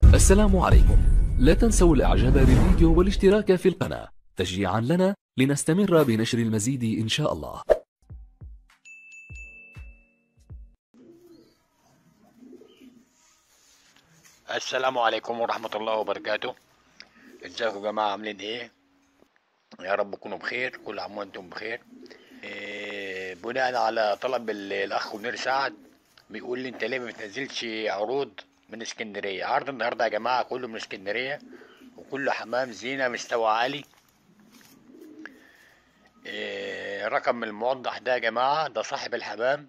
السلام عليكم لا تنسوا الاعجاب بالفيديو والاشتراك في القناة تشجيعا لنا لنستمر بنشر المزيد ان شاء الله السلام عليكم ورحمة الله وبركاته ازيكم يا جماعة عاملين ايه يا رب تكونوا بخير كل عام وانتم بخير إيه بناء على طلب ال- الاخ منير سعد بيقول لي انت ليه ما بتنزلش عروض من اسكندرية عرض النهاردة يا جماعة كله من اسكندرية وكله حمام زينة مستوى عالي إيه رقم الموضح ده يا جماعة ده صاحب الحمام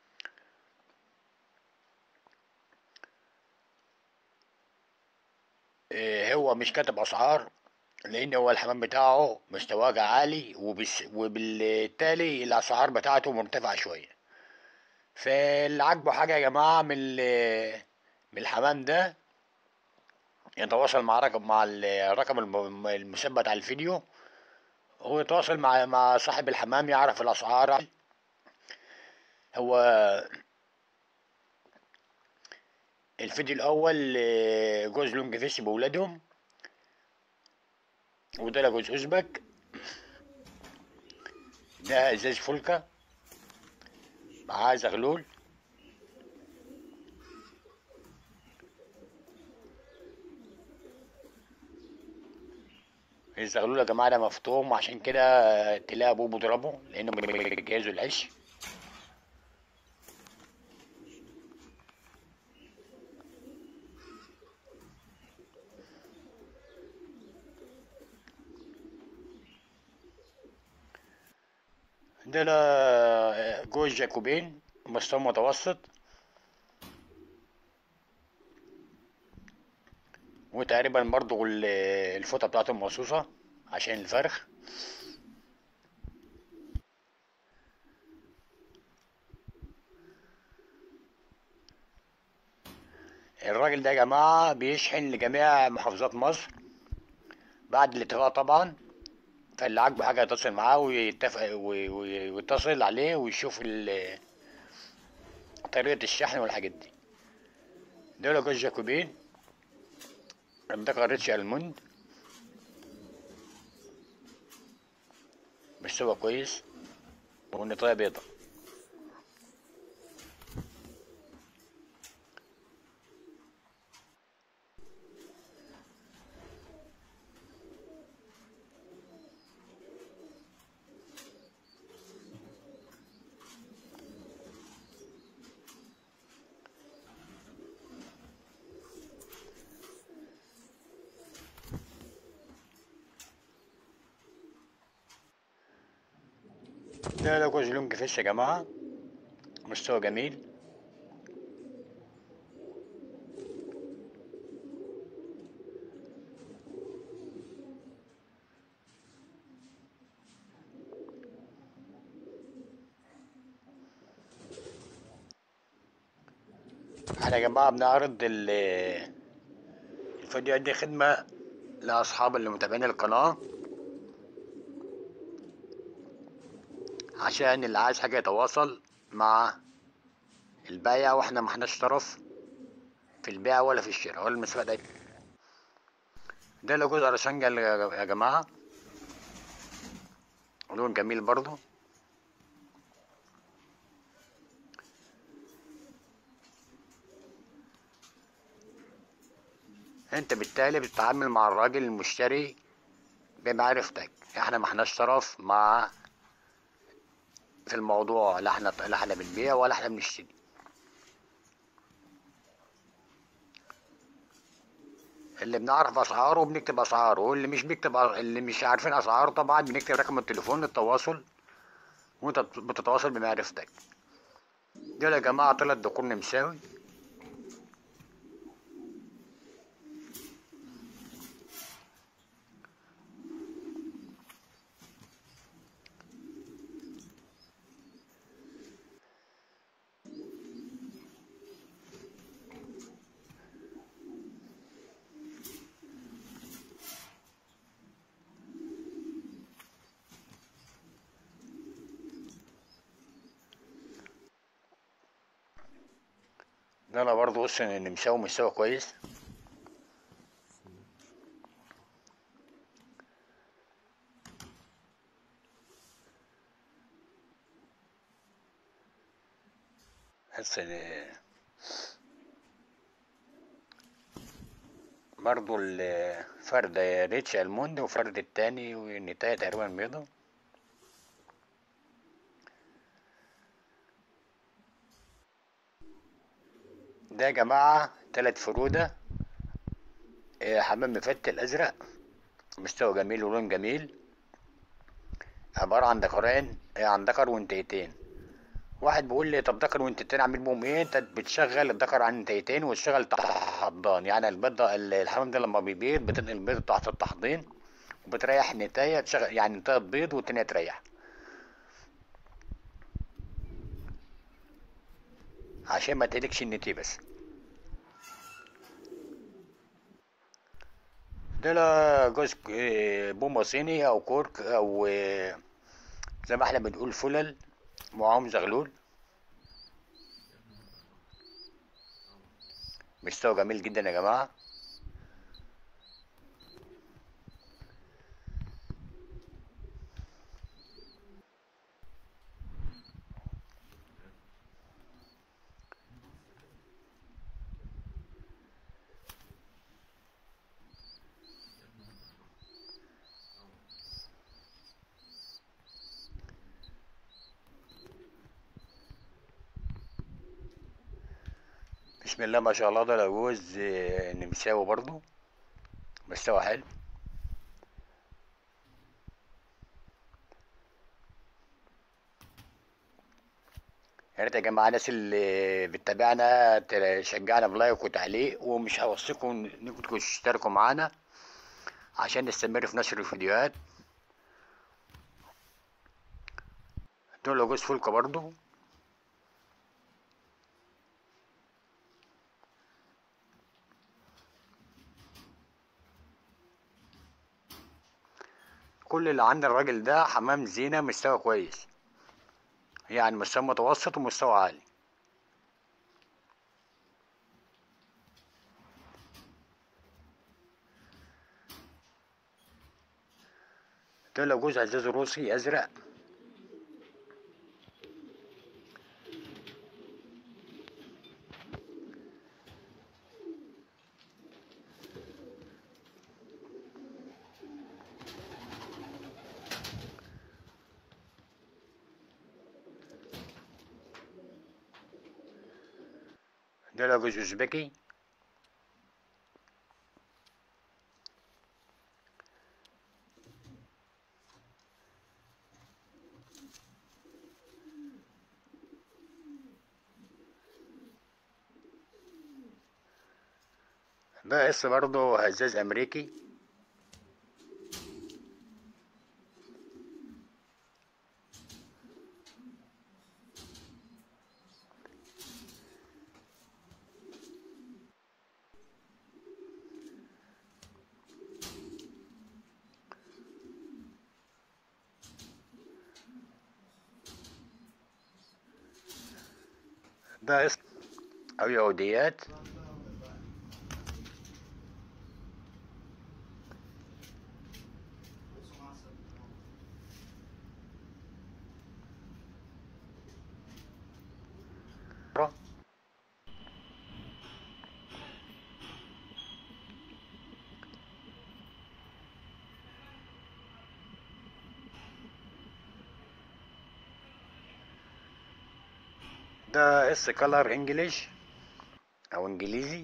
إيه هو مش كاتب اسعار لان هو الحمام بتاعه مستواه عالي وبس وبالتالي الاسعار بتاعته مرتفعه شويه فاللي عاجبه حاجه يا جماعه من ال- من الحمام ده يتواصل مع رقم مع الرقم الم- المثبت على الفيديو هو يتواصل مع مع صاحب الحمام يعرف الاسعار هو الفيديو الاول آه، جوز لونج فيس بولادهم وده جوز أوزبك ده ازاز فولكا معاه زغلول الزغلول يا جماعة ده مفطوم عشان كده آه، تلاقي ابوه بيضربه لانه بيجهزوا العيش ده لا جوز جاكوبين مستوى متوسط وتقريبا برضو ال- الفوطة بتاعته مقصوصة عشان الفرخ الراجل ده يا جماعة بيشحن لجميع محافظات مصر بعد الاتفاق طبعا فاللي عاجبه حاجة يتصل معاه ويتفق وي- وي- ويتصل عليه ويشوف ال- طريقة الشحن والحاجات دي دول جوز جاكوبين منطقة ريتش الموند مستوى كويس والنطاية بيضة ده ده جوز لونج فيش يا جماعة مستوى جميل احنا يا جماعة بنعرض ال- الفيديوهات دي خدمة لأصحاب اللي متابعين القناة عشان اللي عايز حاجة يتواصل مع البايع واحنا ما احناش طرف في البيع ولا في الشراء ولا المسافة ده ده اللي جزء رشنجة يا جماعة لون جميل برضو انت بالتالي بتتعامل مع الراجل المشتري بمعرفتك احنا ما احناش طرف مع في الموضوع لا احنا لا احنا بنبيع ولا احنا بنشتري اللي بنعرف اسعاره بنكتب اسعاره واللي مش بيكتب اللي مش عارفين اسعاره طبعا بنكتب رقم التليفون للتواصل وانت بتتواصل بمعرفتك دول يا جماعة طلعت دكور نمساوي ده انا برضه بص ان مساوي مستوى كويس برضو الفرد ريتش الموند وفرد التاني والنتاية تقريبا بيضة ده يا جماعة تلات فرودة آه، حمام مفتل أزرق مستوى جميل ولون جميل عبارة عن ذكرين آه، عن ذكر وانتيتين واحد بيقول لي طب ذكر وانتيتين اعمل بهم ايه انت بتشغل الذكر عن انتيتين وتشغل تحت الحضان يعني البيضة الحمام ده لما بيبيض بتنقل البيض تحت التحضين وبتريح نتاية تشغل يعني نتاية تبيض والتانية تريح عشان ما تهلكش النتي بس ده لا جوز آه، بومة صيني او كورك او آه، زي ما احنا بنقول فلل معاهم زغلول مستوى جميل جدا يا جماعة بسم الله ما شاء الله ده جوز آه، نمساوي برضو مستوى حلو يا ريت يا جماعة الناس اللي بتتابعنا تشجعنا بلايك وتعليق ومش هوصيكم انكم تشتركوا معانا عشان نستمر في نشر الفيديوهات دول جوز فولكة برضو كل اللي عند الراجل ده حمام زينة مستوى كويس يعني مستوى متوسط ومستوى عالي ده لو جوز عزاز روسي ازرق ده لو جوز اوزبكي ده قص برضه هزاز امريكي ده قص او يهوديات ده اس كلر انجليش او انجليزي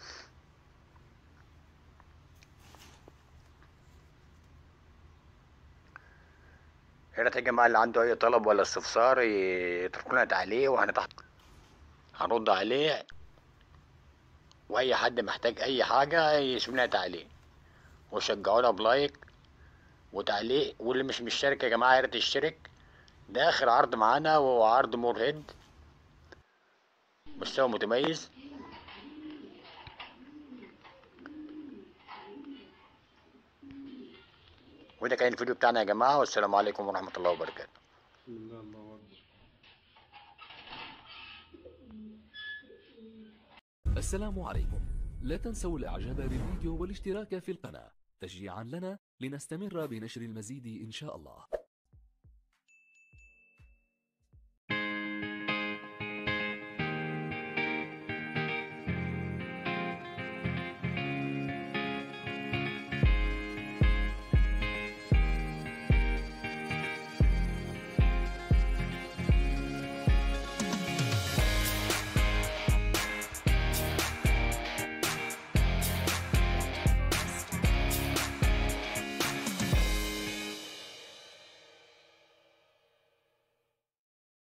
يا ريت يا جماعه اللي عنده اي طلب ولا استفسار يتركوا لنا تعليق واحنا تحت هنرد عليه واي حد محتاج اي حاجه يسيب لنا تعليق وشجعونا بلايك وتعليق واللي مش مشترك يا جماعه يا ريت يشترك ده اخر عرض معانا وهو عرض مور هيد مستوى متميز وده كان الفيديو بتاعنا يا جماعة والسلام عليكم ورحمة الله وبركاته بسم الله الله أكبر السلام عليكم لا تنسوا الاعجاب بالفيديو والاشتراك في القناة تشجيعا لنا لنستمر بنشر المزيد ان شاء الله